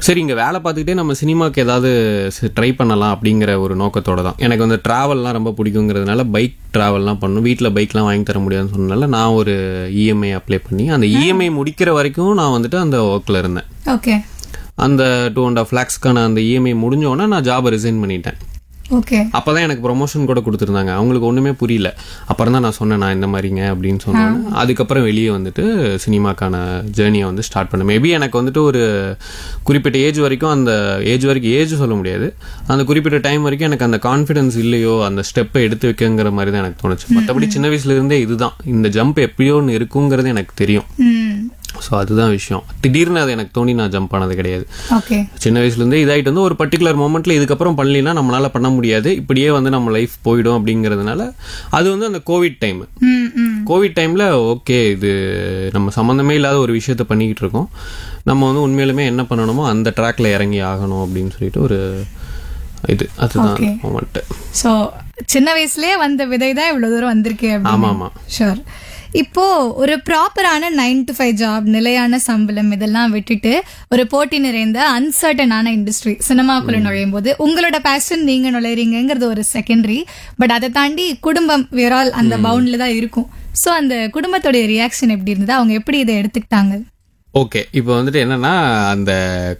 சரி இங்கே வேலை பார்த்துக்கிட்டே நம்ம சினிமாவுக்கு ஏதாவது ட்ரை பண்ணலாம் அப்படிங்கிற ஒரு நோக்கத்தோட தான் எனக்கு வந்து ட்ராவல்லாம் ரொம்ப பிடிக்குங்கிறதுனால பைக் ட்ராவல்லாம் பண்ணணும் வீட்டில் பைக்லாம் வாங்கி தர முடியாதுன்னு சொன்னனால நான் ஒரு இஎம்ஐ அப்ளை பண்ணி அந்த இஎம்ஐ முடிக்கிற வரைக்கும் நான் வந்துட்டு அந்த ஒர்க்கில் இருந்தேன் ஓகே அந்த டூ அண்ட் ஆஃப் லேக்ஸ்க்கான அந்த இஎம்ஐ முடிஞ்சோடனே நான் ஜாபை ரிசைன் பண்ணிட்டேன் ஓகே அப்பதான் எனக்கு ப்ரொமோஷன் கூட கொடுத்துருந்தாங்க அவங்களுக்கு ஒண்ணுமே புரியல அப்புறம் தான் நான் சொன்னேன் நான் இந்த மாதிரிங்க அப்படின்னு சொன்னேன் அதுக்கப்புறம் வெளியே வந்துட்டு சினிமாக்கான ஜேர்னியை வந்து ஸ்டார்ட் பண்ணேன் மேபி எனக்கு வந்துட்டு ஒரு குறிப்பிட்ட ஏஜ் வரைக்கும் அந்த ஏஜ் வரைக்கும் ஏஜ் சொல்ல முடியாது அந்த குறிப்பிட்ட டைம் வரைக்கும் எனக்கு அந்த கான்ஃபிடன்ஸ் இல்லையோ அந்த ஸ்டெப்பை எடுத்து வைக்கங்கிற மாதிரி தான் எனக்கு தோணுச்சு மற்றபடி சின்ன வயசுல இருந்தே இதுதான் இந்த ஜம்ப் எப்படியோ ஒன்று இருக்குங்கிறது எனக்கு தெரியும் ம் ஸோ அதுதான் விஷயம் திடீர்னு அது எனக்கு தோணி நான் ஜம்ப் ஆனது கிடையாது ஓகே சின்ன வயசுலேருந்தே இதாயிட்டு வந்து ஒரு பர்டிகுலர் மூமெண்ட்ல இதுக்கப்புறம் பண்ணலாம் நம்மளால பண்ண முடியாது இப்படியே வந்து நம்ம லைஃப் போயிடும் அப்படிங்கிறதுனால அது வந்து அந்த கோவிட் டைம் ம் ம் கோவிட் டைம்ல ஓகே இது நம்ம சம்மந்தமே இல்லாத ஒரு விஷயத்த பண்ணிக்கிட்டு இருக்கோம் நம்ம வந்து உண்மையிலுமே என்ன பண்ணணுமோ அந்த ட்ராக்ல இறங்கி ஆகணும் அப்படின்னு சொல்லிட்டு ஒரு இது அதுதான் Okay. மூமெண்ட் ஸோ சின்ன வயசுலயே வந்த விதை தான் இவ்வளவு தூரம் வந்திருக்கு ஆமா ஆமா ஷூர் இப்போ ஒரு ப்ராப்பரான நைன் டு ஃபைவ் ஜாப் நிலையான சம்பளம் இதெல்லாம் விட்டுட்டு ஒரு போட்டி நிறைந்த அன்சர்டனான இண்டஸ்ட்ரி சினிமாக்குள்ள நுழையும் போது உங்களோட பேஷன் நீங்க நுழைறீங்கிறது ஒரு செகண்டரி பட் அதை தாண்டி குடும்பம் வேறால் அந்த பவுண்ட்ல தான் இருக்கும் ஸோ அந்த குடும்பத்தோட ரியாக்ஷன் எப்படி இருந்தது அவங்க எப்படி இதை எடுத்துக்கிட்டாங்க ஓகே இப்போ வந்துட்டு என்னன்னா அந்த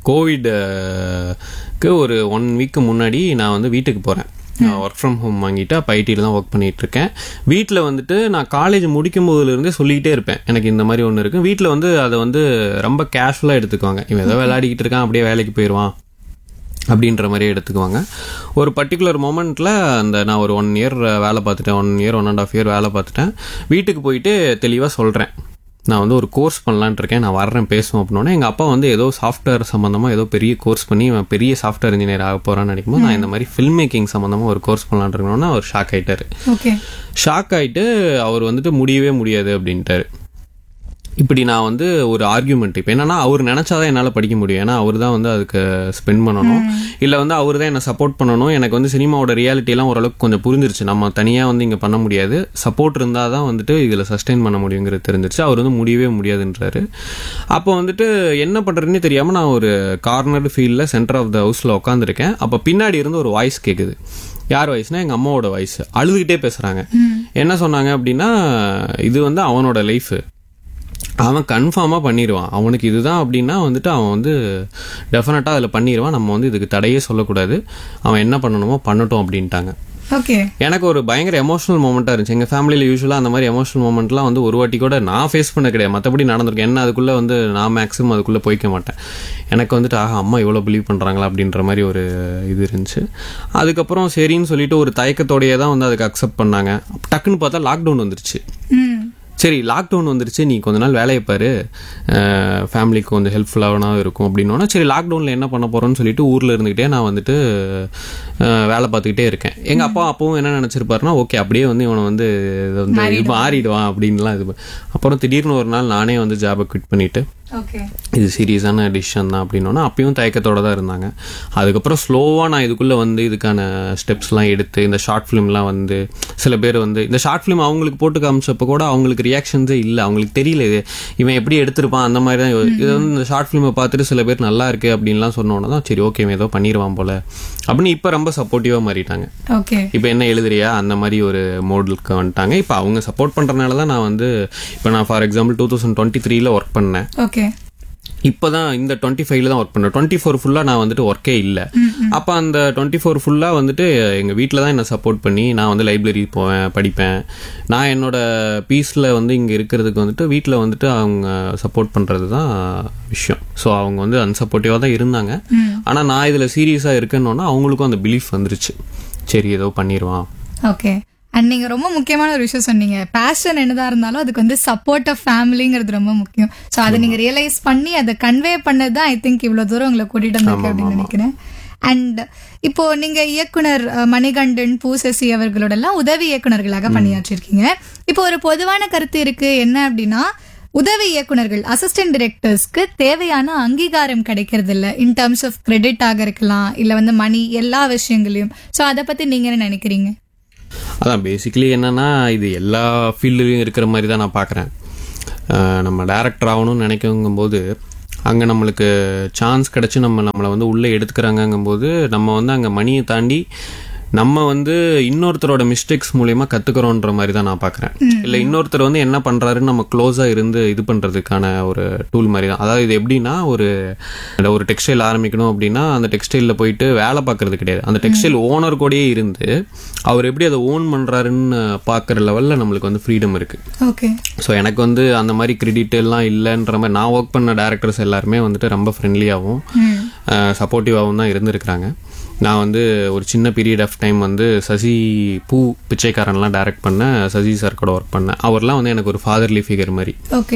கோவிட்க்கு ஒரு ஒன் வீக்கு முன்னாடி நான் வந்து வீட்டுக்கு போகிறேன் ஒர்க் ஃப்ரம் ஹோம் வாங்கிட்டு அப்போ ஐடியில் தான் ஒர்க் பண்ணிட்டு இருக்கேன் வீட்டில் வந்துட்டு நான் காலேஜ் முடிக்கும் போதுலேருந்தே சொல்லிக்கிட்டே இருப்பேன் எனக்கு இந்த மாதிரி ஒன்று இருக்கு வீட்டில் வந்து அதை வந்து ரொம்ப கேஷுவலாக எடுத்துக்குவாங்க இவன் ஏதோ விளையாடிக்கிட்டு இருக்கான் அப்படியே வேலைக்கு போயிடுவான் அப்படின்ற மாதிரியே எடுத்துக்குவாங்க ஒரு பர்டிகுலர் மொமெண்ட்டில் அந்த நான் ஒரு ஒன் இயர் வேலை பார்த்துட்டேன் one year one and half year வேலை பார்த்துட்டேன் வீட்டுக்கு போயிட்டு தெளிவாக சொல்கிறேன் நான் வந்து ஒரு கோர்ஸ் பண்ணலான்னு இருக்கேன் நான் வர்றேன் பேசுவோம் அப்படின்னோடனே எங்கள் அப்பா வந்து ஏதோ சாஃப்ட்வேர் சம்மந்தமாக ஏதோ பெரிய கோர்ஸ் பண்ணி இவன் பெரிய சாஃப்ட்வேர் இன்ஜினியர் ஆக போகிறான்னு நினைக்கும்போது நான் இந்த மாதிரி ஃபில்ம் மேக்கிங் சம்மந்தமாக ஒரு கோர்ஸ் பண்ணலான்னு இருக்கணும்னா அவர் ஷாக் ஆயிட்டாரு ஓகே ஷாக் ஆயிட்டு அவர் வந்துட்டு முடியவே முடியாது அப்படின்ட்டாரு இப்படி நான் வந்து ஒரு ஆர்கியூமெண்ட் இப்போ என்னன்னா அவர் நினைச்சாதான் என்னால் படிக்க முடியும் ஏன்னா அவர் தான் வந்து அதுக்கு ஸ்பெண்ட் பண்ணணும் இல்லை வந்து அவர் தான் என்னை சப்போர்ட் பண்ணணும் எனக்கு வந்து சினிமாவோட ரியாலிட்டி எல்லாம் ஓரளவுக்கு கொஞ்சம் புரிஞ்சிருச்சு நம்ம தனியாக வந்து இங்கே பண்ண முடியாது சப்போர்ட் இருந்தால் தான் வந்துட்டு இதில் சஸ்டெயின் பண்ண முடியுங்கிறது தெரிஞ்சிருச்சு அவர் வந்து முடியவே முடியாதுன்றாரு அப்போ வந்துட்டு என்ன பண்ணுறதுன்னே தெரியாமல் நான் ஒரு கார்னர் ஃபீல்டில் சென்டர் ஆஃப் த ஹவுஸில் உட்காந்துருக்கேன் அப்போ பின்னாடி இருந்து ஒரு வாய்ஸ் கேட்குது யார் வாய்ஸ்னா எங்கள் அம்மாவோட வாய்ஸ் அழுதுகிட்டே பேசுகிறாங்க என்ன சொன்னாங்க அப்படின்னா இது வந்து அவனோட லைஃப் அவன் கன்ஃபார்மாக பண்ணிடுவான் அவனுக்கு இதுதான் அப்படின்னா வந்துட்டு அவன் வந்து டெஃபினட்டாக அதில் பண்ணிடுவான் நம்ம வந்து இதுக்கு தடையே சொல்லக்கூடாது அவன் என்ன பண்ணணுமோ பண்ணட்டும் அப்படின்ட்டாங்க ஓகே எனக்கு ஒரு பயங்கர எமோஷனல் மூமெண்ட்டாக இருந்துச்சு எங்கள் ஃபேமிலியில் யூஸ்வலாக அந்த மாதிரி எமோஷனல் மூமெண்ட்லாம் வந்து ஒரு வாட்டி கூட நான் ஃபேஸ் பண்ண கிடையாது மற்றபடி நடந்திருக்கேன் என்ன அதுக்குள்ளே வந்து நான் மேக்ஸிமம் அதுக்குள்ளே போய்க்க மாட்டேன் எனக்கு வந்துட்டு ஆஹா அம்மா இவ்வளோ பிலீவ் பண்ணுறாங்களா அப்படின்ற மாதிரி ஒரு இது இருந்துச்சு அதுக்கப்புறம் சரின்னு சொல்லிட்டு ஒரு தயக்கத்தோடையே தான் வந்து அதுக்கு அக்செப்ட் பண்ணாங்க டக்குன்னு பார்த்தா லாக்டவுன் வந்துருச்சு ம் சரி லாக்டவுன் வந்துருச்சு நீ கொஞ்ச நாள் வேலையை பாரு ஃபேமிலிக்கு கொஞ்சம் ஹெல்ப்ஃபுல்லாக இருக்கும் அப்படின்னோன்னா சரி லாக்டவுனில் என்ன பண்ண போகிறோன்னு சொல்லிட்டு ஊரில் இருந்துக்கிட்டே நான் வந்துட்டு அஹ், வேலை பார்த்துக்கிட்டே இருக்கேன் எங்கள் அப்பா அப்பவும் என்ன நினச்சிருப்பாருன்னா ஓகே அப்படியே வந்து இவனை வந்து இது வந்து இது மாறிடுவான் அப்படின்லாம் இது ப- அப்புறம் திடீர்னு ஒரு நாள் நானே வந்து ஜாபை குவிட் பண்ணிவிட்டு ஓகே இது சீரியஸான டிசிஷன் தான் அப்படின்னோன்னா அப்பயும் தயக்கத்தோட தான் இருந்தாங்க அதுக்கப்புறம் ஸ்லோவாக நான் இதுக்குள்ளே வந்து இதுக்கான ஸ்டெப்ஸ்லாம் எடுத்து இந்த ஷார்ட் ஃபிலிம்லாம் வந்து சில பேர் வந்து இந்த ஷார்ட் ஃபிலிம் அவங்களுக்கு போட்டு காமிச்சப்போ கூட அவங்களுக்கு ரியாக்ஷன்ஸே இல்லை அவங்களுக்கு தெரியல இது இவன் எப்படி எடுத்திருப்பான் அந்த மாதிரி தான் யோ- இது வந்து இந்த ஷார்ட் ஃபிலிமை பார்த்துட்டு சில பேர் நல்லா இருக்கு அப்படின்லாம் சொன்னோன்னா தான் சரி ஓகே இவன் ஏதோ பண்ணிடுவான் போல அப்படின்னு இப்போ ரொம்ப சப்போர்ட்டிவாக மாறிட்டாங்க ஓகே இப்போ என்ன எழுதுறியா அந்த மாதிரி ஒரு மோடலுக்கு வந்துட்டாங்க இப்போ அவங்க சப்போர்ட் பண்ணுறனால தான் நான் வந்து இப்போ நான் for example two thousand twenty த்ரீல ஒர்க் பண்ணேன் ஓகே இப்போ தான் இந்த டுவெண்ட்டி ஃபைவ்ல தான் ஒர்க் பண்ணேன் டுவெண்ட்டி ஃபோர் ஃபுல்லாக நான் வந்துட்டு ஒர்க்கே இல்லை அப்போ அந்த டுவெண்ட்டி ஃபோர் ஃபுல்லாக வந்துட்டு எங்கள் வீட்டில் தான் என்னை சப்போர்ட் பண்ணி நான் வந்து லைப்ரரி போவேன் படிப்பேன் நான் என்னோட பீஸில் வந்து இங்கே இருக்கிறதுக்கு வந்துட்டு வீட்டில் வந்துட்டு அவங்க சப்போர்ட் பண்ணுறது தான் விஷயம் ஸோ அவங்க வந்து அன்சப்போர்ட்டிவாக தான் இருந்தாங்க ஆனால் நான் இதில் சீரியஸாக இருக்கேன்னொன்னா அவங்களுக்கும் அந்த பிலீஃப் வந்துருச்சு சரி ஏதோ பண்ணிடுவான் ஓகே அண்ட் நீங்க ரொம்ப முக்கியமான ஒரு விஷயம் சொன்னீங்க பேஷன் என்னதா இருந்தாலும் அதுக்கு வந்து சப்போர்ட் ஆஃப் ஃபேமிலிங்கிறது ரொம்ப முக்கியம் ஸோ அதை நீங்க ரியலைஸ் பண்ணி அதை கன்வே பண்ணது தான் ஐ திங்க் இவ்வளவு தூரம் உங்களை கூட்டிட்டு வந்திருக்கு அப்படின்னு நினைக்கிறேன் அண்ட் இப்போ நீங்க இயக்குனர் அஹ், மணிகண்டன் பூசசி அவர்களோட எல்லாம் உதவி இயக்குனர்களாக பணியாற்றிருக்கீங்க இப்போ ஒரு பொதுவான கருத்து இருக்கு என்ன அப்படின்னா உதவி இயக்குனர்கள் அசிஸ்டன்ட் டிரெக்டர்ஸ்க்கு தேவையான அங்கீகாரம் கிடைக்கிறது இல்ல இன் டர்ம்ஸ் ஆஃப் கிரெடிட்டாக இருக்கலாம் இல்ல வந்து மணி எல்லா விஷயங்களையும் ஸோ அதை பத்தி நீங்க என்ன நினைக்கிறீங்க அதான் பேசிக்கலி என்னன்னா இது எல்லா ஃபீல்டுலையும் இருக்கிற மாதிரி தான் நான் பார்க்குறேன் நம்ம டேரக்டர் ஆகணும்னு நினைக்கும்போது அங்கே நம்மளுக்கு சான்ஸ் கிடச்சி நம்ம நம்மளை வந்து உள்ளே எடுத்துக்கிறாங்கங்கும்போது நம்ம வந்து அங்கே மணியை தாண்டி நம்ம வந்து இன்னொருத்தரோட மிஸ்டேக்ஸ் மூலியமா கத்துக்கிறோன்ற மாதிரி தான் நான் பார்க்குறேன் இல்லை இன்னொருத்தர் வந்து என்ன பண்றாருன்னு நம்ம க்ளோஸா இருந்து இது பண்றதுக்கான ஒரு டூல் மாதிரி தான் அதாவது இது எப்படின்னா ஒரு ஒரு டெக்ஸ்டைல் ஆரம்பிக்கணும் அப்படின்னா அந்த டெக்ஸ்டைலில் போயிட்டு வேலை பார்க்கறது கிடையாது அந்த டெக்ஸ்டைல் ஓனர் கூடயே இருந்து அவர் எப்படி அதை ஓன் பண்றாருன்னு பார்க்குற லெவலில் நம்மளுக்கு வந்து ஃப்ரீடம் இருக்கு ஓகே ஸோ எனக்கு வந்து அந்த மாதிரி கிரெடிட் எல்லாம் இல்லைன்ற மாதிரி நான் ஒர்க் பண்ண டேரக்டர்ஸ் எல்லாருமே வந்துட்டு ரொம்ப ஃப்ரெண்ட்லியாகவும் சப்போர்ட்டிவாகவும் தான் இருந்திருக்கிறாங்க நான் வந்து ஒரு சின்ன பீரியட் ஆஃப் டைம் வந்து சசி பூ பிச்சைக்காரன்லாம் டைரக்ட் பண்ணேன் சசி சார் கூட ஒர்க் பண்ணேன் அவர்லாம் வந்து எனக்கு ஒரு ஃபாதர்லி ஃபிகர் மாதிரி ஓகே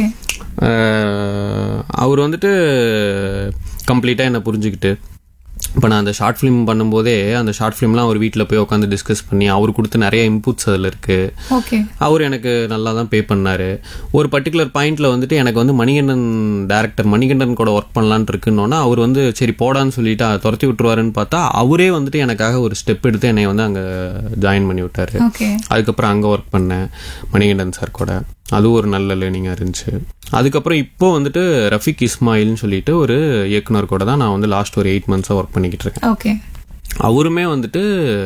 அஹ் அவர் வந்துட்டு கம்ப்ளீட்டாக என்னை புரிஞ்சுக்கிட்டு இப்போ நான் அந்த ஷார்ட் ஃபிலிம் பண்ணும்போதே அந்த ஷார்ட் ஃபிலிம்லாம் அவர் வீட்டில் போய் உட்காந்து டிஸ்கஸ் பண்ணி அவர் கொடுத்த நிறைய இன்புட்ஸ் அதில் இருக்குது ஓகே அவர் எனக்கு நல்லா தான் பே பண்ணாரு ஒரு பர்டிகுலர் பாயிண்ட்ல வந்துட்டு எனக்கு வந்து மணிகண்டன் டேரக்டர் மணிகண்டன் கூட ஒர்க் பண்ணலான்னு இருக்குன்னொன்னா அவர் வந்து சரி போடான்னு சொல்லிட்டு அதை துரத்தி விட்டுருவாருன்னு பார்த்தா அவரே வந்துட்டு எனக்காக ஒரு ஸ்டெப் எடுத்து என்னை வந்து அங்கே ஜாயின் பண்ணி விட்டாரு ஓகே அதுக்கப்புறம் அங்கே ஒர்க் பண்ணேன் மணிகண்டன் சார் கூட அது ஒரு நல்ல லேர்னிங்காக இருந்துச்சு அதுக்கப்புறம் இப்போ வந்துட்டு ரஃபிக் இஸ்மாயில்னு சொல்லிட்டு ஒரு இயக்குனர் கூட தான் நான் வந்து லாஸ்ட் ஒரு எயிட் மந்த்ஸாக ஒர்க் பண்ணிக்கிட்டு இருக்கேன் ஓகே அவருமே வந்துட்டு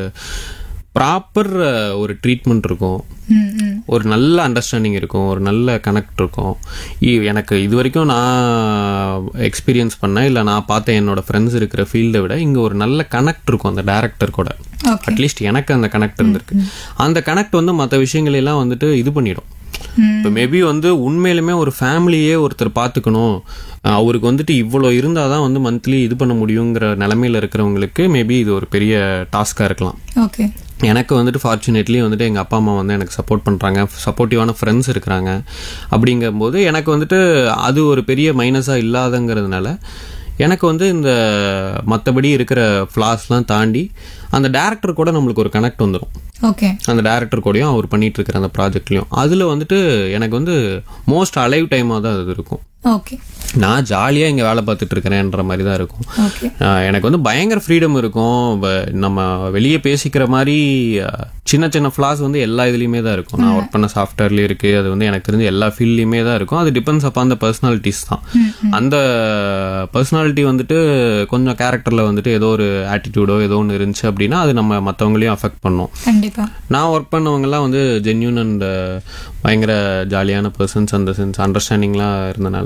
ப்ராப்பர் ஒரு ட்ரீட்மெண்ட் இருக்கும் ம் ம் ஒரு நல்ல அண்டர்ஸ்டாண்டிங் இருக்கும் ஒரு நல்ல கனெக்ட் இருக்கும் இ- எனக்கு இது வரைக்கும் நான் எக்ஸ்பீரியன்ஸ் பண்ணேன் இல்லை நான் பார்த்த என்னோட ஃப்ரெண்ட்ஸ் இருக்கிற ஃபீல்டை விட இங்கே ஒரு நல்ல கனெக்ட் இருக்கும் அந்த டேரக்டர் கூட ஓகே அட்லீஸ்ட் எனக்கு அந்த கனெக்ட் இருந்திருக்கு அந்த கனெக்ட் வந்து மற்ற விஷயங்களெல்லாம் வந்துட்டு இது பண்ணிடும் ம் இப்போ மேபி வந்து உண்மையிலுமே ஒரு ஃபேமிலியே ஒருத்தர் பார்த்துக்கணும் அஹ் அவருக்கு வந்துட்டு இவ்வளோ இருந்தால் தான் வந்து மந்த்லி இது பண்ண முடியுங்கிற நிலமையில இருக்கிறவங்களுக்கு மேபி இது ஒரு பெரிய டாஸ்காக இருக்கலாம் ஓகே எனக்கு வந்துட்டு ஃபார்ச்சுனேட்லி வந்துட்டு எங்கள் அப்பா அம்மா வந்து எனக்கு சப்போர்ட் பண்ணுறாங்க சப்போர்ட்டிவான ஃப்ரெண்ட்ஸ் இருக்கிறாங்க அப்படிங்கும்போது எனக்கு வந்துட்டு அது ஒரு பெரிய மைனஸாக இல்லாதங்கிறதுனால எனக்கு வந்து இந்த மற்றபடி இருக்கிற ஃப்ளாஸ்லாம் தாண்டி அந்த டேரக்டர் கூட நம்மளுக்கு ஒரு கனெக்ட் வந்துடும் ஓகே அந்த டேரக்டர் கூடயும் அவர் பண்ணிட்டு இருக்கிற அந்த ப்ராஜெக்ட்லையும் அதில் வந்துட்டு எனக்கு வந்து மோஸ்ட் அலைவ் டைமாக தான் அது இருக்கும் ஓகே நான் ஜாலியாக இங்கே வேலை பார்த்துட்டு இருக்கிறேன்ற மாதிரி தான் இருக்கும் ஓகே ஆஹ் எனக்கு வந்து பயங்கர ஃப்ரீடம் இருக்கும் வ- நம்ம வெளியே பேசிக்கிற மாதிரி ஆஹ், சின்ன சின்ன ஃப்ளாஸ் வந்து எல்லா இதுலேயுமே தான் இருக்கும் நான் ஒர்க் பண்ண சாஃப்ட்வேர்லேயும் இருக்குது அது வந்து எனக்கு தெரிஞ்ச எல்லா ஃபீல்ட்லேயுமே தான் இருக்கும் அது டிபெண்ட்ஸ் அப்போ அந்த பர்சனாலிட்டிஸ் தான் அந்த பர்சனாலிட்டி வந்துட்டு கொஞ்சம் கேரக்டரில் வந்துட்டு ஏதோ ஒரு ஆட்டிடியூடோ ஏதோ ஒன்று இருந்துச்சு அப்படின்னா அது நம்ம மற்றவங்களையும் அஃபெக்ட் பண்ணும் கண்டிப்பா நான் ஒர்க் பண்ணவங்கலாம் வந்து ஜென்யூன் அண்ட் பயங்கர ஜாலியான பர்சன்ஸ் அந்த சென்ஸ் அண்டர்ஸ்டாண்டிங்லாம் இருந்தனால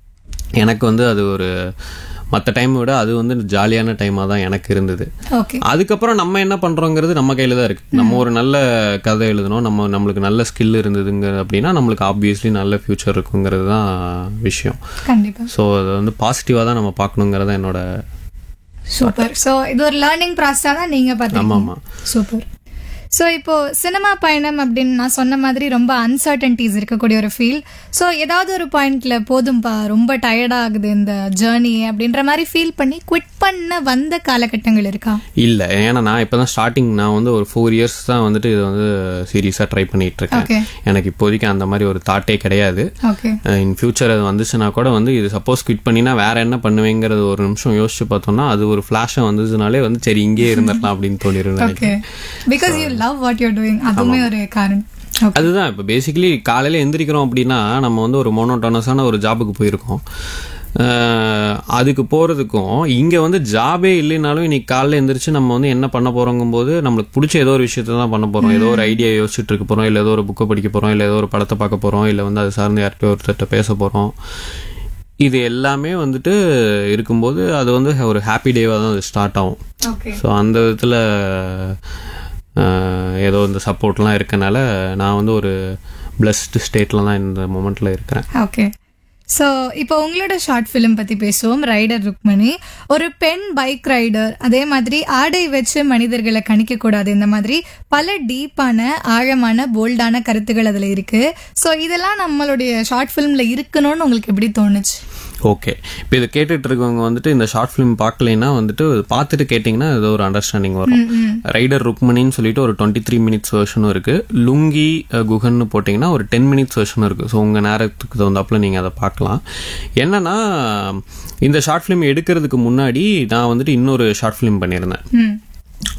எனக்கு வந்து அது ஒரு மற்ற டைமை விட அது வந்து ஜாலியான டைமாக தான் எனக்கு இருந்தது ஓகே அதுக்கப்புறம் நம்ம என்ன பண்ணுறோங்கிறது நம்ம கையில் தான் இருக்குது நம்ம ஒரு நல்ல கதை எழுதணும் நம்ம நம்மளுக்கு நல்ல ஸ்கில் இருந்ததுங்க அப்படின்னா நம்மளுக்கு ஆப்வியஸ்லி நல்ல ஃப்யூச்சர் இருக்குங்கிறது தான் விஷயம் கண்டிப்பா ஸோ அதை வந்து பாசிட்டிவாக தான் நம்ம பார்க்கணுங்கிறத என்னோட சூப்பர் சோ இது ஒரு லேர்னிங் ப்ராசஸா தான் நீங்க ஆமாம் பாத்தீங்க ஆமாம் சூப்பர் ஸோ இப்போ சினிமா பயணம் அப்படின்னு நான் சொன்ன மாதிரி ரொம்ப அன்சர்டன்டிஸ் இருக்கக்கூடிய ஒரு ஃபீல் ஸோ ஏதாவது ஒரு பாயிண்ட்ல போதும்பா ரொம்ப டயர்ட் ஆகுது இந்த ஜேர்னி அப்படின்ற மாதிரி ஃபீல் பண்ணி குவிட் பண்ண வந்த காலகட்டங்கள் இருக்கா இல்லை ஏன்னா நான் இப்போ தான் ஸ்டார்டிங் நான் வந்து ஒரு ஃபோர் இயர்ஸ் தான் வந்துட்டு இதை வந்து சீரியஸாக ட்ரை பண்ணிட்டு இருக்கேன் ஓகே எனக்கு இப்போதைக்கு அந்த மாதிரி ஒரு தாட்டே கிடையாது ஓகே இன் ஃபியூச்சர் அது வந்துச்சுன்னா கூட வந்து இது சப்போஸ் குவிட் பண்ணினா வேற என்ன பண்ணுவேங்கிறது ஒரு நிமிஷம் யோசிச்சு பார்த்தோம்னா அது ஒரு ஃப்ளாஷாக வந்துச்சுனாலே வந்து சரி இங்கேயே இருந்துடலாம் அப்படின்னு தோணிடும் okay because you love what you're doing அதுவுமே ஒரு காரணம் ஓகே அதுதான் இப்போ பேசிக்கலி காலையில் எந்திரிக்கிறோம் அப்படின்னா நம்ம வந்து ஒரு மோனோட்டோனஸான ஒரு ஜாபுக்கு போயிருக்கோம் அஹ் அதுக்கு போகிறதுக்கும் இங்கே வந்து ஜாபே இல்லைனாலும் இன்னைக்கு காலைல எந்திரிச்சு நம்ம வந்து என்ன பண்ண போகிறோங்கும்போது நம்மளுக்கு பிடிச்ச ஏதோ ஒரு விஷயத்தை தான் பண்ண போகிறோம் ஏதோ ஒரு ஐடியா யோசிச்சுட்டு இருக்க போகிறோம் இல்லை ஏதோ ஒரு புக்கை படிக்க போகிறோம் இல்லை ஏதோ ஒரு படத்தை பார்க்க போகிறோம் இல்லை வந்து அது சார்ந்து யார்கிட்டயோ ஒருத்தர்கிட்ட பேச போகிறோம் இது எல்லாமே வந்துட்டு இருக்கும்போது அது வந்து ஒரு ஹாப்பி டேவாக தான் அது ஸ்டார்ட் ஆகும் ஓகே ஸோ அந்த விதத்தில் ஏதோ இந்த சப்போர்ட்லாம் இருக்கனால நான் வந்து ஒரு பிளஸ்டு ஸ்டேட்டில் தான் இந்த மொமெண்ட்டில் இருக்கிறேன் ஓகே ஸோ இப்போ உங்களோட ஷார்ட் ஃபிலிம் பற்றி பேசுவோம் ரைடர் ருக்மணி ஒரு பெண் பைக் ரைடர் அதே மாதிரி ஆடை வச்சு மனிதர்களை கணிக்கக்கூடாது இந்த மாதிரி பல டீப்பான ஆழமான போல்டான கருத்துகள் அதில் இருக்கு ஸோ இதெல்லாம் நம்மளுடைய ஷார்ட் ஃபிலிமில் இருக்கணும்னு உங்களுக்கு எப்படி தோணுச்சு ஓகே இப்போ இதை கேட்டுட்டு இருக்கவங்க வந்துட்டு இந்த ஷார்ட் ஃபிலிம் பார்க்கலைன்னா வந்துட்டு பார்த்துட்டு கேட்டிங்கன்னா ஏதோ ஒரு அண்டர்ஸ்டாண்டிங் வரும் ரைடர் ருக்மணின்னு சொல்லிட்டு ஒரு டுவெண்ட்டி த்ரீ மினிட்ஸ் வெர்ஷனும் இருக்கு லுங்கி அஹ், குகன்னு போட்டிங்கன்னா ஒரு டென் மினிட்ஸ் வெர்ஷனும் இருக்கு ஸோ உங்கள் நேரத்துக்கு தகுந்தாப்புல நீங்கள் அதை பார்க்கலாம் என்னன்னா இந்த ஷார்ட் ஃபிலிம் எடுக்கிறதுக்கு முன்னாடி நான் வந்துட்டு இன்னொரு ஷார்ட் ஃபிலிம் பண்ணியிருந்தேன் ம்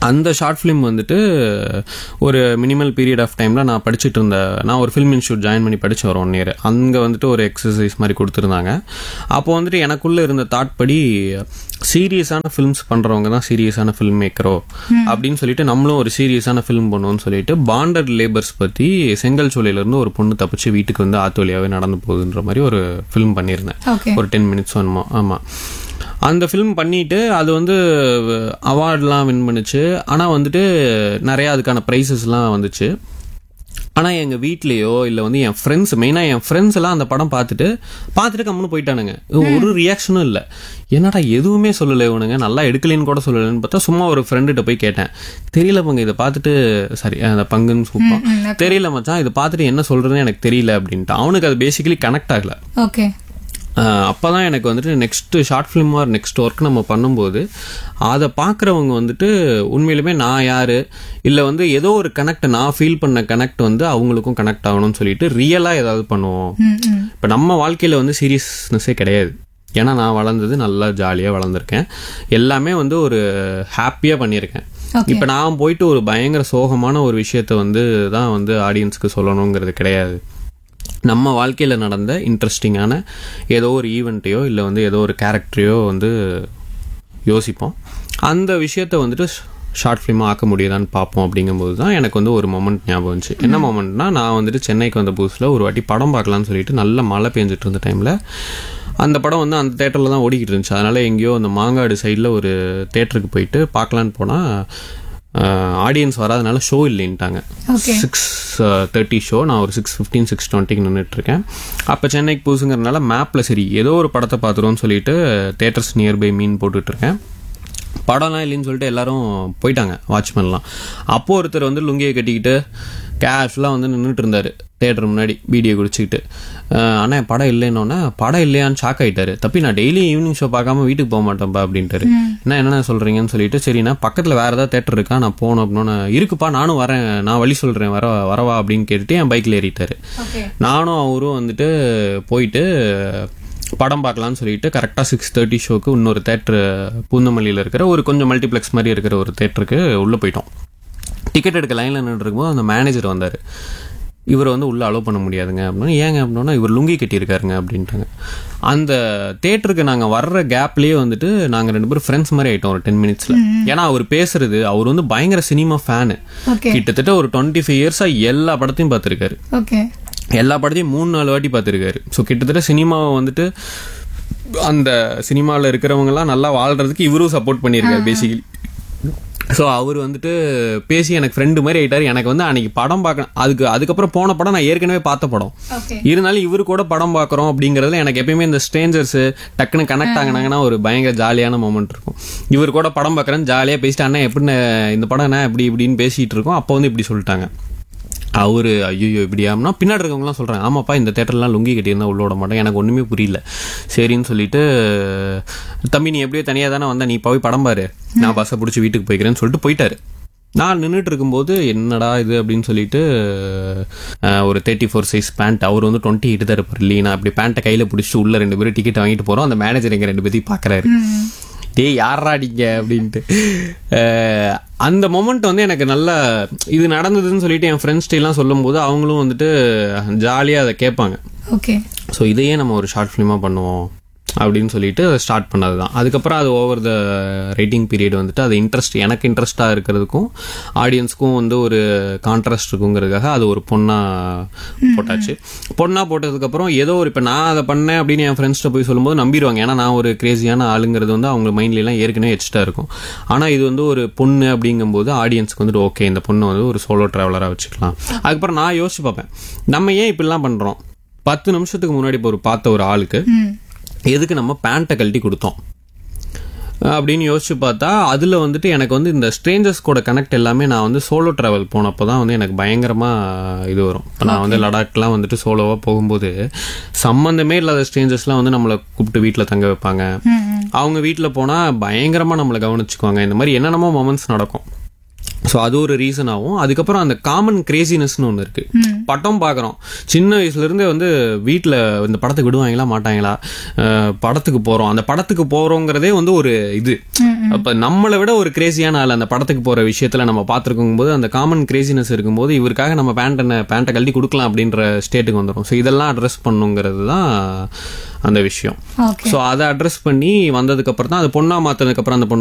அந்த ஷார்ட் ஃபிலிம் வந்துட்டு ஒரு மினிமல் பீரியட் ஆஃப் டைமில் நான் படிச்சுட்டு இருந்த நான் ஒரு ஃபில்ம் இன்ஸ்டியூட் ஜாயின் பண்ணி படிச்சு வரோம் ஒன் இயர் அங்கே வந்துட்டு ஒரு எக்ஸசைஸ் மாதிரி கொடுத்துருந்தாங்க அப்போ வந்துட்டு எனக்குள்ளே இருந்த தாட் படி சீரியஸான ஃபிலிம்ஸ் பண்ணுறவங்க தான் சீரியஸான ஃபில்ம் மேக்கரோ அப்படின்னு சொல்லிட்டு நம்மளும் ஒரு சீரியஸான ஃபிலிம் பண்ணுவோம்னு சொல்லிட்டு பாண்டட் லேபர்ஸ் பற்றி செங்கல் சோலையிலேருந்து ஒரு பொண்ணு தப்பிச்சு வீட்டுக்கு வந்து ஆத்து வழியாவே நடந்து போகுதுன்ற மாதிரி ஒரு ஃபிலிம் பண்ணியிருந்தேன் ஓகே ஒரு டென் மினிட்ஸ் வேணுமா ஆமாம் அந்த ஃபிலிம் பண்ணிட்டு அது வந்து அவார்ட்லாம் வின் பண்ணுச்சு ஆனால் வந்துட்டு நிறையா அதுக்கான ப்ரைஸஸ்லாம் வந்துச்சு ஆனால் எங்கள் வீட்லேயோ இல்லை வந்து என் ஃப்ரெண்ட்ஸ் மெயினாக என் ஃப்ரெண்ட்ஸ் எல்லாம் அந்த படம் பார்த்துட்டு பார்த்துட்டு கம்முன்னு போயிட்டானுங்க ஒரு ரியாக்ஷனும் இல்லை என்னடா எதுவுமே சொல்லலை இவனுங்க நல்லா எடுக்கலைன்னு கூட சொல்லலைன்னு பார்த்தா சும்மா ஒரு ஃப்ரெண்டுகிட்ட போய் கேட்டேன் தெரியல பங்கு இதை பார்த்துட்டு சரி அந்த பங்குன்னு சூப்பா தெரியல மச்சான் இதை பார்த்துட்டு என்ன சொல்றதுன்னு எனக்கு தெரியல அப்படின்ட்டு அவனுக்கு அது பேசிக்கலி கனெக்ட் ஆகல ஓகே அப்போ தான் எனக்கு வந்துட்டு next short film or next work நம்ம பண்ணும்போது அதை பார்க்குறவங்க வந்துட்டு உண்மையிலுமே நான் யார் இல்லை வந்து ஏதோ ஒரு கனெக்ட் நான் ஃபீல் பண்ண கனெக்ட் வந்து அவங்களுக்கும் கனெக்ட் ஆகணும்னு சொல்லிட்டு ரியலாக ஏதாவது பண்ணுவோம் ம் ம் இப்போ நம்ம வாழ்க்கையில் வந்து சீரியஸ்னஸே கிடையாது ஏன்னா நான் வளர்ந்தது நல்லா ஜாலியாக வளர்ந்துருக்கேன் எல்லாமே வந்து ஒரு ஹாப்பியாக பண்ணியிருக்கேன் Okay. இப்போ நான் போயிட்டு ஒரு பயங்கர சோகமான ஒரு விஷயத்த வந்து தான் வந்து ஆடியன்ஸ்க்கு சொல்லணுங்கிறது கிடையாது நம்ம வாழ்க்கையில் நடந்த இன்ட்ரெஸ்டிங்கான ஏதோ ஒரு ஈவெண்ட்டையோ இல்லை வந்து ஏதோ ஒரு கேரக்டரையோ வந்து யோசிப்போம் அந்த விஷயத்த வந்துட்டு ஷார்ட் ஃபிலிமாக ஆக்க முடியுதான்னு பார்ப்போம் அப்படிங்கும்போது தான் எனக்கு வந்து ஒரு மொமெண்ட் ஞாபகம் வந்துச்சு என்ன மொமெண்ட்னா நான் வந்துட்டு சென்னைக்கு வந்த புதுசில் ஒரு வாட்டி படம் பார்க்கலாம்னு சொல்லிட்டு நல்ல மழை பெஞ்சிட்டு இருந்த டைமில் அந்த படம் வந்து அந்த தேட்டரில் தான் ஓடிக்கிட்டு இருந்துச்சு அதனால் எங்கேயோ அந்த மாங்காடு சைடில் ஒரு தேட்டருக்கு போயிட்டு பார்க்கலான்னு போனால் ஆடியன்ஸ் வராதனால ஷோ இல்லைன்ட்டாங்க Okay. சிக்ஸ் தேர்ட்டி ஷோ நான் ஒரு சிக்ஸ் ஃபிஃப்டீன் சிக்ஸ் டுவெண்ட்டிக்கு நின்றுட்டு இருக்கேன் அப்போ சென்னைக்கு புதுசுங்கிறனால மேப்பில் சரி ஏதோ ஒரு படத்தை பார்த்துருவோம்னு சொல்லிட்டு தேட்டர்ஸ் நியர்பை மீன் போட்டுட்டு இருக்கேன் படம்லாம் இல்லைன்னு சொல்லிட்டு எல்லாரும் போயிட்டாங்க வாட்ச்மேன்லாம் அப்போ ஒருத்தர் வந்து லுங்கியை கட்டிக்கிட்டு கேஷ்லாம் வந்து நின்றுட்டு இருந்தாரு தேட்டர் முன்னாடி பீடியை குடிச்சிக்கிட்டு அஹ் அண்ணா படம் இல்லைன்னொன்னே படம் இல்லையான்னு ஷாக் ஆயிட்டாரு தப்பி நான் டெய்லி ஈவினிங் ஷோ பார்க்காம வீட்டுக்கு போக மாட்டேன்ப்பா அப்படின்ட்டாரு என்ன என்னென்ன சொல்றீங்கன்னு சொல்லிட்டு சரிண்ணா பக்கத்தில் வேற ஏதாவது தேட்டர் இருக்கா நான் போகணும் அப்படின்னு இருக்குப்பா நானும் வரேன் நான் வழி சொல்றேன் வர வரவா அப்படின்னு கேட்டுட்டு என் பைக்கில் ஏறிட்டாரு ஓகே நானும் அவரும் வந்துட்டு போயிட்டு படம் பார்க்கலாம்னு சொல்லிட்டு கரெக்டாக சிக்ஸ் தேர்ட்டி ஷோக்கு இன்னொரு தேட்டர் பூந்தமல்லியில் இருக்கிற ஒரு கொஞ்சம் மல்டிப்ளெக்ஸ் மாதிரி இருக்கிற ஒரு தேட்டருக்கு உள்ளே போயிட்டோம் டிக்கெட் எடுக்க லைனில் நின்றுருக்கும்போது அந்த மேனேஜர் வந்தார் இவரை வந்து உள்ளே அலோவ் பண்ண முடியாதுங்க அப்படின்னா ஏங்க அப்படின்னா இவர் லுங்கி கட்டியிருக்காருங்க அப்படின்ட்டாங்க அந்த தேட்டருக்கு நாங்கள் வர்ற கேப்லேயே வந்துட்டு நாங்கள் ரெண்டு பேரும் ஃப்ரெண்ட்ஸ் மாதிரி ஆயிட்டோம் ஒரு டென் மினிட்ஸில் ஏன்னா அவர் பேசுறது அவர் வந்து பயங்கர சினிமா ஃபேனு ஓகே கிட்டத்தட்ட ஒரு டுவெண்ட்டி ஃபைவ் இயர்ஸாக எல்லா படத்தையும் பார்த்துருக்காரு ஓகே எல்லா படத்தையும் மூணு நாலு வாட்டி பார்த்துருக்காரு ஸோ கிட்டத்தட்ட சினிமாவை வந்துட்டு அந்த சினிமாவில் இருக்கிறவங்கலாம் நல்லா வாழ்றதுக்கு இவரும் சப்போர்ட் பண்ணியிருக்காரு பேசிக்கலி ஸோ அவர் வந்துட்டு பேசி எனக்கு ஃப்ரெண்டு மாதிரி ஆயிட்டாரு எனக்கு வந்து அன்னைக்கு படம் பார்க்க அதுக்கு அதுக்கப்புறம் போன படம் நான் ஏற்கனவே பார்த்த படம் ஓகே இருந்தாலும் இவரு கூட படம் பார்க்குறோம் அப்படிங்கிறதுல எனக்கு எப்பயுமே இந்த ஸ்ட்ரேஞ்சர்ஸ் டக்குன்னு கனெக்ட் ஆகினாங்கன்னா ஒரு பயங்கர ஜாலியான மூமெண்ட் இருக்கும் இவர் கூட படம் பார்க்குறேன்னு ஜாலியாக பேசிட்டு அண்ணா எப்படின்னு இந்த படம் என்ன இப்படி இப்படின்னு பேசிட்டு இருக்கோம் அப்போ வந்து இப்படி சொல்லிட்டாங்க அவரு ஐயோ இப்படியாம்னா பின்னாடி இருக்கவங்கலாம் சொல்றாங்க ஆமாப்பா இந்த தேட்டர்லாம் லுங்கி கட்டியிருந்தா உள்ள விட மாட்டேன் எனக்கு ஒண்ணுமே புரியல சரின்னு சொல்லிட்டு தம்பி நீ எப்படியோ தனியா தானே வந்த நீ போய் படம் பாரு நான் பஸ்ஸை பிடிச்சி வீட்டுக்கு போய்க்கிறேன்னு சொல்லிட்டு போயிட்டாரு நான் நின்றுட்டு இருக்கும்போது என்னடா இது அப்படின்னு சொல்லிட்டு அஹ், ஒரு தேர்ட்டி ஃபோர் சைஸ் பேண்ட் அவர் வந்து டுவெண்ட்டி எயிட் தான் இருப்பார் இல்லையா அப்படி பேண்ட்டை கையில் பிடிச்சி உள்ள ரெண்டு பேரும் டிக்கெட் வாங்கிட்டு போகிறோம் அந்த மேனேஜர் எங்க ரெண்டு பேத்தையும் பார்க்குறாரு டேய் யாரா அடிங்க அப்படின்ட்டு அஹ், அந்த மொமெண்ட் வந்து எனக்கு நல்லா இது நடந்ததுன்னு சொல்லிட்டு என் ஃப்ரெண்ட்ஸ்ட எல்லாம் சொல்லும்போது அவங்களும் வந்துட்டு ஜாலியாக அதை கேட்பாங்க ஓகே ஸோ இதையே நம்ம ஒரு ஷார்ட் ஃபிலிமாக பண்ணுவோம் அப்படின்னு சொல்லிட்டு ஸ்டார்ட் பண்ணது தான் அதுக்கப்புறம் அது ஓவர் த ரைட்டிங் பீரியட் வந்துட்டு அது இன்ட்ரெஸ்ட் எனக்கு இன்ட்ரெஸ்டாக இருக்கிறதுக்கும் ஆடியன்ஸ்க்கும் வந்து ஒரு கான்ட்ராஸ்ட் இருக்குங்கிறதுக்காக அது ஒரு பொண்ணாக போட்டாச்சு பொண்ணாக போட்டதுக்கப்புறம் ஏதோ ஒரு இப்போ நான் அதை பண்ணேன் அப்படின்னு என் ஃப்ரெண்ட்ஸ்ட்ட போய் சொல்லும்போது நம்பிடுவாங்க ஏன்னா நான் ஒரு கிரேசியான ஆளுங்கிறது வந்து அவங்க மைண்ட்லாம் ஏற்கனவே எக்ஸ்ட்ரா இருக்கும் ஆனால் இது வந்து ஒரு பொண்ணு அப்படிங்கும்போது ஆடியன்ஸ்க்கு வந்துட்டு ஓகே இந்த பொண்ணு வந்து ஒரு சோலோ ட்ராவலராக வச்சுக்கலாம் அதுக்கப்புறம் நான் யோசிச்சு பார்ப்பேன் நம்ம ஏன் இப்படிலாம் பண்ணுறோம் பத்து நிமிஷத்துக்கு முன்னாடி இப்போ ஒரு பார்த்த ஒரு ஆளுக்கு ம் எதுக்கு நம்ம பேண்ட்டை கழட்டி கொடுத்தோம் அப்படின்னு யோசிச்சு பார்த்தா அதில் வந்துட்டு எனக்கு வந்து இந்த ஸ்ட்ரேஞ்சர்ஸ் கூட கனெக்ட் எல்லாமே நான் வந்து சோலோ ட்ராவல் போனப்போ தான் வந்து எனக்கு பயங்கரமாக இது வரும் இப்போ நான் வந்து லடாக்லாம் வந்துட்டு சோலோவாக போகும்போது சம்மந்தமே இல்லாத ஸ்ட்ரேஞ்சர்ஸ்லாம் வந்து நம்மளை கூப்பிட்டு வீட்டில் தங்க வைப்பாங்க ம் ம் அவங்க வீட்டில் போனால் பயங்கரமாக நம்மளை கவனிச்சுக்குவாங்க இந்த மாதிரி என்னென்னமோ மொமெண்ட்ஸ் நடக்கும் ஸோ அது ஒரு ரீசன் ஆகும் அதுக்கப்புறம் அந்த காமன் கிரேசினஸ்னு ஒன்று இருக்கு படம் பார்க்குறோம் சின்ன வயசுல இருந்தே வந்து வீட்டில் இந்த படத்துக்கு விடுவாங்களா மாட்டாங்களா அஹ் படத்துக்கு போகிறோம் அந்த படத்துக்கு போகிறோங்கிறதே வந்து ஒரு இது அப்போ நம்மளை விட ஒரு கிரேசியான ஆள் அந்த படத்துக்கு போகிற விஷயத்தில் நம்ம பார்த்துருக்கும் போது அந்த காமன் கிரேசினஸ் இருக்கும்போது இவருக்காக நம்ம பேண்ட்டை பேண்ட்டை கழட்டி கொடுக்கலாம் அப்படின்ற ஸ்டேட்டுக்கு வந்துடும் ஸோ இதெல்லாம் அட்ரஸ் பண்ணுங்கிறது தான் அந்த விஷயம் ஓகே ஸோ அதை அட்ரஸ் பண்ணி வந்ததுக்கு அப்புறம் தான் அது பொண்ணா மாத்தினதுக்கு அப்புறம் அந்த பொண்ணு